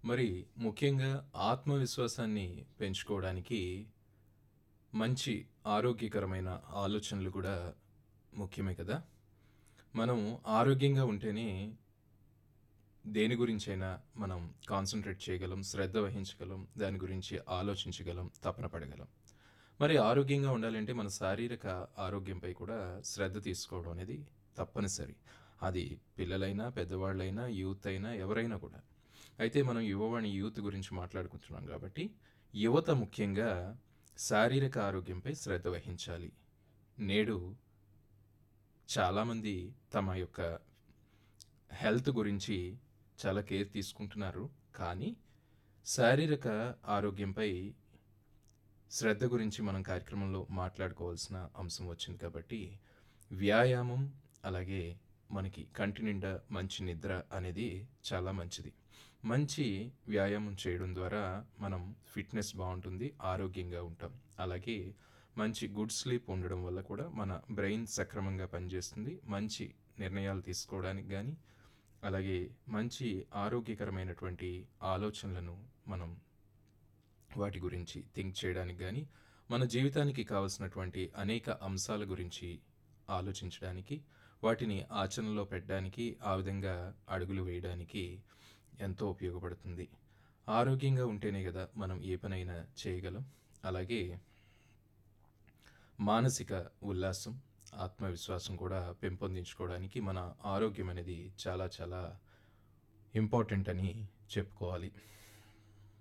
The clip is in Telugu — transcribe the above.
మరి ముఖ్యంగా ఆత్మవిశ్వాసాన్ని పెంచుకోవడానికి మంచి ఆరోగ్యకరమైన ఆలోచనలు కూడా ముఖ్యమే కదా! మనం ఆరోగ్యంగా ఉంటేనే దేని గురించైనా మనం కాన్సంట్రేట్ చేయగలం, శ్రద్ధ వహించగలం, దాని గురించి ఆలోచించగలం, తపన పడగలం. మరి ఆరోగ్యంగా ఉండాలంటే మన శారీరక ఆరోగ్యంపై కూడా శ్రద్ధ తీసుకోవడం అనేది తప్పనిసరి. అది పిల్లలైనా, పెద్దవాళ్ళైనా, యూత్ అయినా ఎవరైనా కూడా. అయితే మనం యువవాణి యూత్ గురించి మాట్లాడుకుంటున్నాం కాబట్టి, యువత ముఖ్యంగా శారీరక ఆరోగ్యంపై శ్రద్ధ వహించాలి. నేడు చాలామంది తమ యొక్క హెల్త్ గురించి చాలా కేర్ తీసుకుంటున్నారు. కానీ శారీరక ఆరోగ్యంపై శ్రద్ధ గురించి మనం కార్యక్రమంలో మాట్లాడుకోవాల్సిన అంశం వచ్చింది కాబట్టి, వ్యాయామం అలాగే మనకి కంటి నిండా మంచి నిద్ర అనేది చాలా మంచిది. మంచి వ్యాయామం చేయడం ద్వారా మనం ఫిట్‌నెస్ బావుంటుంది. ఆరోగ్యంగా ఉంటాం. అలాగే మంచి గుడ్ స్లీప్ ఉండడం వల్ల కూడా మన బ్రెయిన్ సక్రమంగా పనిచేస్తుంది. మంచి నిర్ణయాలు తీసుకోవడానికి గానీ, అలాగే మంచి ఆరోగ్యకరమైనటువంటి ఆలోచనలను మనం వాటి గురించి థింక్ చేయడానికి గానీ, మన జీవితానికి కావాల్సినటువంటి అనేక అంశాల గురించి ఆలోచించడానికి, వాటిని ఆచరణలో పెట్టడానికి, ఆ విధంగా అడుగులు వేయడానికి ఎంతో ఉపయోగపడుతుంది. ఆరోగ్యంగా ఉంటేనే గదా మనం ఏ పనైనా చేయగలం. అలాగే మానసిక ఉల్లాసం, ఆత్మవిశ్వాసం కూడా పెంపొందించుకోవడానికి మన ఆరోగ్యం అనేది చాలా చాలా ఇంపార్టెంట్ అని చెప్పుకోవాలి.